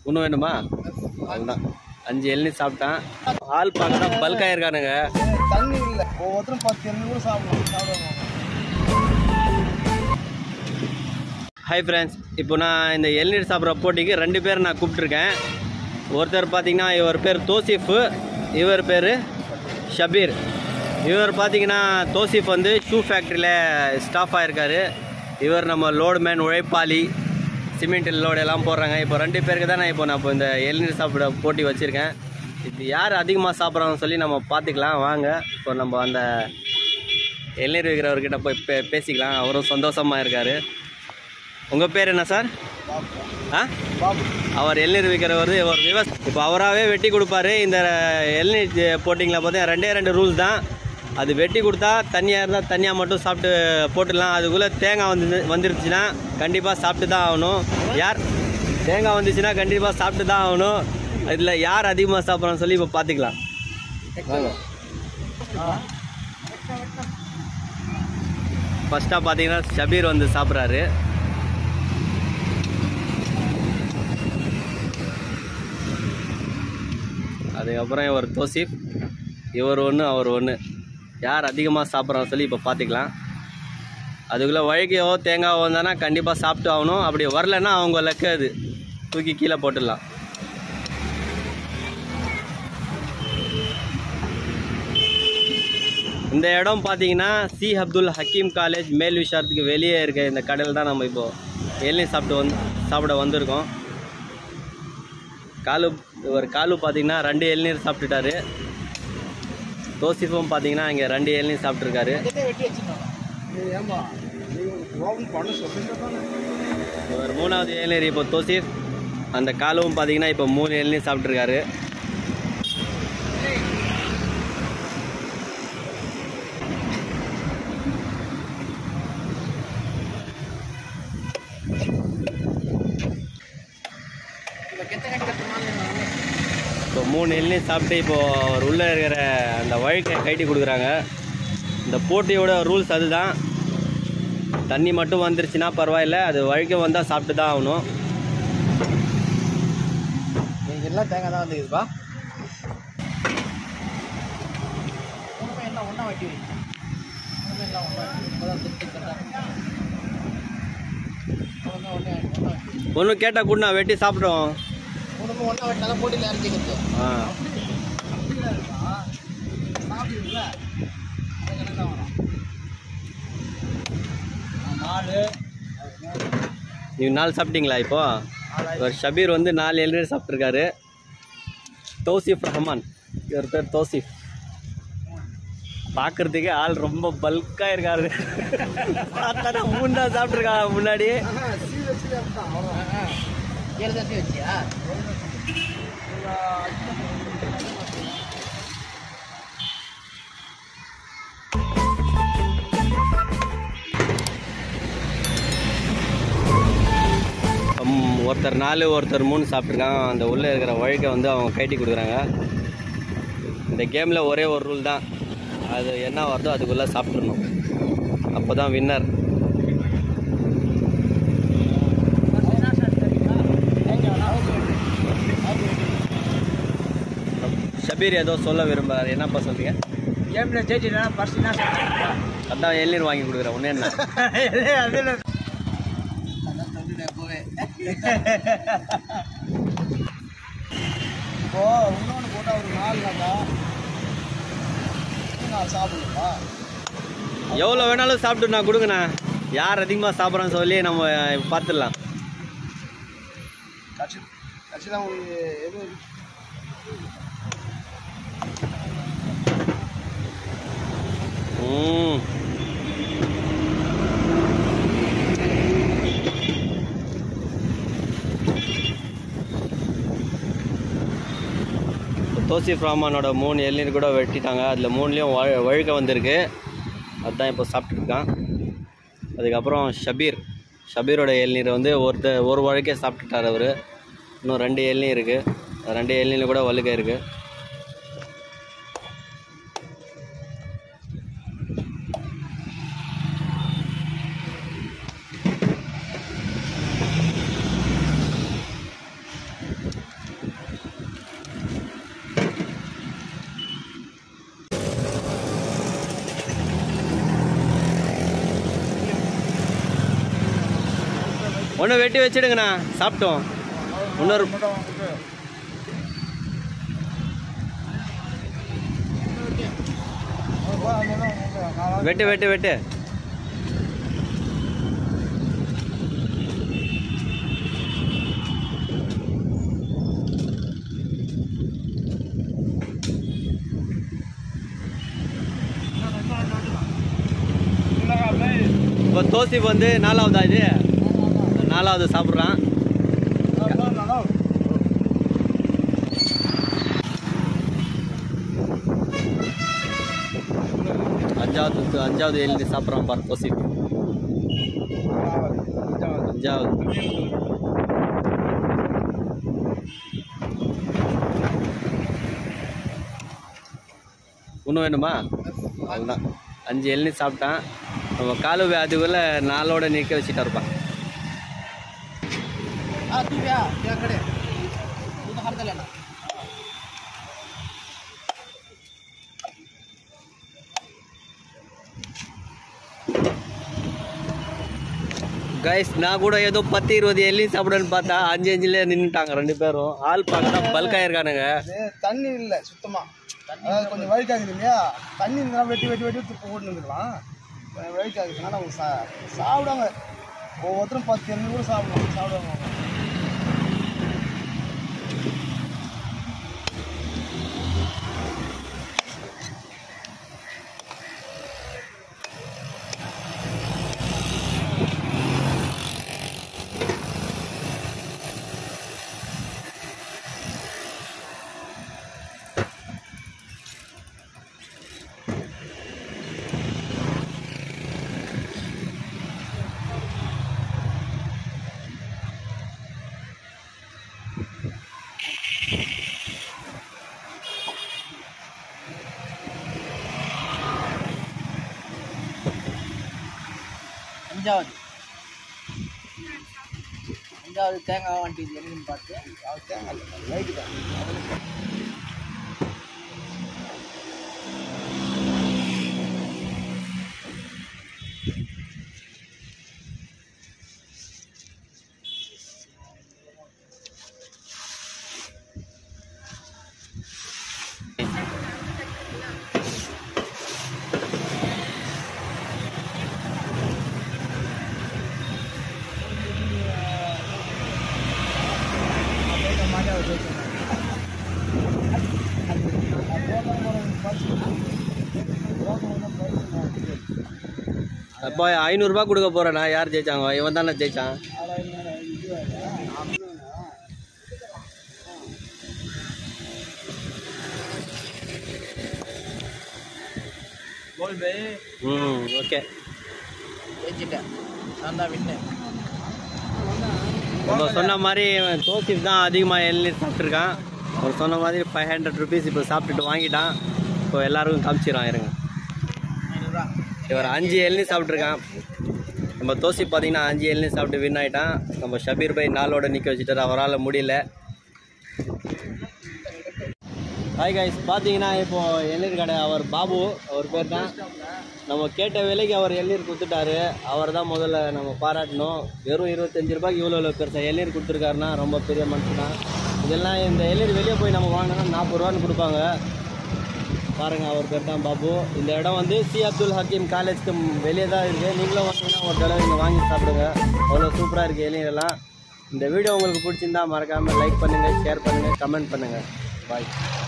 இன்னும் வேணுமா அதுதான் அஞ்சு இளநீர் சாப்பிட்டான் ஆள் பார்க்க பல்காக இருக்கானுங்க தண்ணி இல்லை ஒவ்வொருத்தரும் பத்து எண்ணூறு கூட சாப்பிடுவோம் சாப்பிடுவோம் ஹாய் ஃப்ரெண்ட்ஸ் இப்போ நான் இந்த இளநீர் சாப்பிட்ற போட்டிக்கு ரெண்டு பேர் நான் கூப்பிட்ருக்கேன் ஒருத்தர் பார்த்தீங்கன்னா இவர் பேர் தோசிஃப் இவர் பேர் ஷபீர் இவர் பார்த்தீங்கன்னா தோசிஃப் வந்து ஷூ ஃபேக்ட்ரியில் ஸ்டாஃப் ஆயிருக்காரு இவர் நம்ம லோடு மேன் உழைப்பாளி சிமெண்ட் லோடு எல்லாம் போடுறாங்க இப்போ ரெண்டு பேருக்கு தான் நான் இப்போ நான் இப்போ இந்த இளநீர் சாப்பிட போட்டி வச்சுருக்கேன் இது யார் அதிகமாக சாப்பிட்றாங்கன்னு சொல்லி நம்ம பார்த்துக்கலாம் வாங்க இப்போ நம்ம அந்த இளநீர் விற்கிறவர்கிட்ட போய் பே பேசிக்கலாம் அவரும் சந்தோஷமாக இருக்கார் உங்கள் பேர் என்ன சார் ஆ பாபு அவர் இளநீர் விற்கிறவர் ஒரு விவசாய இப்போ அவராகவே வெட்டி கொடுப்பாரு இந்த இளநீர் போட்டிங்கில் பார்த்தீங்கன்னா ரெண்டே ரெண்டு ரூல்ஸ் தான் அது வெட்டி கொடுத்தா தனியாக இருந்தால் தனியாக மட்டும் சாப்பிட்டு போட்டுடலாம் அதுக்குள்ளே தேங்காய் வந்து வந்துருச்சுன்னா கண்டிப்பாக சாப்பிட்டு தான் ஆகணும் யார் தேங்காய் வந்துச்சுன்னா கண்டிப்பாக சாப்பிட்டு தான் ஆகணும் இதில் யார் அதிகமாக சாப்பிட்றான்னு சொல்லி இப்போ பார்த்துக்கலாம் வாங்க ஃபஸ்ட்டாக பார்த்தீங்கன்னா ஷபீர் வந்து சாப்பிட்றாரு அதுக்கப்புறம் இவர் தோசிஃப் இவர் ஒன்று அவர் ஒன்று யார் அதிகமாக சாப்பிட்றான்னு சொல்லி இப்போ பார்த்துக்கலாம் அதுக்குள்ளே வழுக்கையோ தேங்காவோ வந்தானா கண்டிப்பாக சாப்பிட்டு ஆகணும் அப்படி வரலன்னா அவங்க லக்கு அது தூக்கி கீழே போட்டுடலாம் இந்த இடம் பார்த்தீங்கன்னா சி அப்துல் ஹக்கீம் காலேஜ் மேல் விஷயத்துக்கு வெளியே இருக்க இந்த கடையில் தான் நம்ம இப்போது இளநீர் சாப்பிட்டு வந்து சாப்பிட வந்திருக்கோம் காலு இவர் காலு பார்த்தீங்கன்னா ரெண்டு இளநீர் சாப்பிட்டுட்டாரு தோசிஃபும் பார்த்தீங்கன்னா இங்கே ரெண்டு இளநீர் சாப்பிட்ருக்காரு வெட்டி வச்சுருந்தோம் ஏமா நீங்கள் பண்ண சொல்லுங்க இவர் மூணாவது இளநீர் இப்போ தோசிஃப் அந்த காலுவும் பார்த்தீங்கன்னா இப்போ மூணு இளநீர் சாப்பிட்ருக்காரு இப்போ மூணு இளநீர் சாப்பிட்டு இப்போது அவர் உள்ளே இருக்கிற அந்த வழுக்கை கைட்டி கொடுக்குறாங்க இந்த போட்டியோட ரூல்ஸ் அதுதான் தண்ணி மட்டும் வந்துருச்சுன்னா பரவாயில்ல அது வழுக்க வந்தால் சாப்பிட்டு தான் ஆகணும் நீங்கள் எல்லாம் தேங்காய் தான் வந்துக்குதுப்பா உனக்கும் எல்லாம் ஒன்றா வெட்டி வை உனக்கும் எல்லாம் ஒன்றா இப்போதான் திருப்பி தர்றாங்க. உனக்கும் ஒன்றா ஒன்றா வெட்டி வை. ஒன்றும் கேட்டால் கூட நான் வெட்டி சாப்பிட்றோம் உனக்கும் ஒன்றா வெட்டினா தான் போட்டியில் இறஞ்சிக்கிறது ஆ சாப்பிடுங்களா அது கணக்காக வரும் நாலு நீங்கள் நாலு சாப்பிட்டீங்களா இப்போ இவர் ஷபீர் வந்து நாலு இளநீர் சாப்பிட்ருக்காரு தோசிஃப் ரஹ்மான் இவர் பேர் தோசிஃப் பார்க்கறதுக்கே ஆள் ரொம்ப பல்காக இருக்காரு பார்த்தா மூணு தான் சாப்பிட்ருக்காங்க முன்னாடி ஏழு தட்டி வச்சியா ம், ஒருத்தர் நாலு ஒருத்தர் மூணு சாப்பிட்ருக்காங்க அந்த உள்ளே இருக்கிற வழுக்கை வந்து அவங்க கைட்டி கொடுக்குறாங்க இந்த கேமில் ஒரே ஒரு ரூல் தான் அது என்ன வருதோ அதுக்குள்ளே சாப்பிட்றணும் அப்போ தான் வின்னர் ஷபீர் ஏதோ சொல்ல விரும்புகிறார் என்னப்பா சொல்றீங்க கேமில் ஜெயிச்சுட்டா பர்சனா அதான் இளநீர் வாங்கி கொடுக்குறேன் ஒன்று என்ன அதில் இப்போ இன்னொன்று போட்டால் ஒரு நாலு நாளா நாலு சாப்பிடுங்களா எவ்வளோ வேணாலும் சாப்பிட்டு நான் கொடுங்கண்ணா யார் அதிகமாக சாப்பிட்றான்னு சொல்லி நம்ம பார்த்துடலாம் கட்சி கட்சி தான் உங்களுக்கு எது ம் தோசிஃப் ரஹ்மானோட மூணு இளநீர் கூட வெட்டிட்டாங்க அதில் மூணுலேயும் வழ வழுக்க வந்திருக்கு அதுதான் இப்போ சாப்பிட்டுருக்கான் அதுக்கப்புறம் ஷபீர் ஷபீரோட இளநீர் வந்து ஒருத்தர் ஒரு வழுக்கே சாப்பிட்டுட்டார் அவர் இன்னும் ரெண்டு இளநீர் இருக்குது ரெண்டு இளநீர் கூட வழுக்க இருக்குது ஒன்று வெட்டி வச்சிடுங்கண்ணா சாப்பிட்டோம் இன்னொரு வெட்டு வெட்டு வெட்டு இப்போ தோசி வந்து நாலாவதா இது நாலாவது சாப்பிட்றான் அஞ்சாவது அஞ்சாவது எழுதி சாப்பிட்றான் பாரு தோசி அஞ்சாவது இன்னும் வேணுமா அதுதான் அஞ்சு இளநீ சாப்பிட்டான் நம்ம காலு அதுக்குள்ள நாளோட நிற்க வச்சுட்டா இருப்பான் ಆ ತೂವ್ಯಾ ಯಾ ಕಡೆ ಇದು ಹರ್ದಲ್ಲ கைஸ் நான் கூட ஏதோ பத்து இருபது எள்ளி சாப்பிடுன்னு பார்த்தா அஞ்சு அஞ்சுல நின்றுட்டாங்க ரெண்டு பேரும் ஆள் பார்க்க பல்காக இருக்கானுங்க இது தண்ணி இல்லை சுத்தமா அதாவது கொஞ்சம் வழுக்காகுது இல்லையா தண்ணி இருந்தா வெட்டி வெட்டி வெட்டி துப்பு போட்டு வந்துக்கலாம் கொஞ்சம் வழுக்காகுதுனால அவங்க சா சாப்பிடுவாங்க ஒவ்வொருத்தரும் பத்து எண்ணூறு கூட சாப்பிடுவாங்க சாப்பிடுவாங்க அவங்க. அஞ்சாவது அஞ்சாவது தேங்காய் வண்டி என்னன்னு பார்த்து அது தேங்காய் இல்லை லைட்டு தான் அப்போ ஐநூறுரூபா கொடுக்க போகிறேண்ணா யார் ஜெயிச்சாங்க இவன் தானே ஜெயிச்சான் ம் ஓகே ஜெயிச்சிட்டேன் நான் தான் வின்னு நம்ம சொன்ன மாதிரி இவன் தோசிப் தான் அதிகமாக இளநீர் சாப்பிட்ருக்கான் அவர் சொன்ன மாதிரி ஃபைவ் ஹண்ட்ரட் ருபீஸ் இப்போ சாப்பிட்டுட்டு வாங்கிட்டான் இப்போ எல்லாருக்கும் காமிச்சிடறான் இருங்க ஐநூறுரூவா இவர் அஞ்சு இளநீர் சாப்பிட்ருக்கான் நம்ம தோசி பார்த்தீங்கன்னா அஞ்சு இளநீர் சாப்பிட்டு வின் ஆகிட்டான் நம்ம ஷபீர் பை நாளோட நிற்க வச்சுட்டார் அவரால் முடியல ஹாய் கைஸ் பார்த்தீங்கன்னா இப்போ இளநீர் கடை அவர் பாபு அவர் பேர் தான் நம்ம கேட்ட விலைக்கு அவர் இளநீர் கொடுத்துட்டாரு அவர் தான் முதல்ல நம்ம பாராட்டணும் வெறும் இருபத்தஞ்சு ரூபாய்க்கு இவ்வளோ பெருசாக இளநீர் கொடுத்துருக்காருன்னா ரொம்ப பெரிய மனுஷன் தான் இதெல்லாம் இந்த இளநீர் வெளியே போய் நம்ம வாங்கினோம்னா நாற்பது ரூபான்னு கொடுப்பாங்க பாருங்க அவர் பேர் தான் பாபு இந்த இடம் வந்து சி அப்துல் ஹக்கீம் காலேஜ்க்கு வெளியே தான் இருக்குது நீங்களும் வந்தீங்கன்னா ஒரு தடவை இங்கே வாங்கி சாப்பிடுங்க அவ்வளோ சூப்பராக இருக்குது இளநீரெல்லாம் இந்த வீடியோ உங்களுக்கு பிடிச்சிருந்தா மறக்காமல் லைக் பண்ணுங்கள் ஷேர் பண்ணுங்கள் கமெண்ட் பண்ணுங்கள் பாய்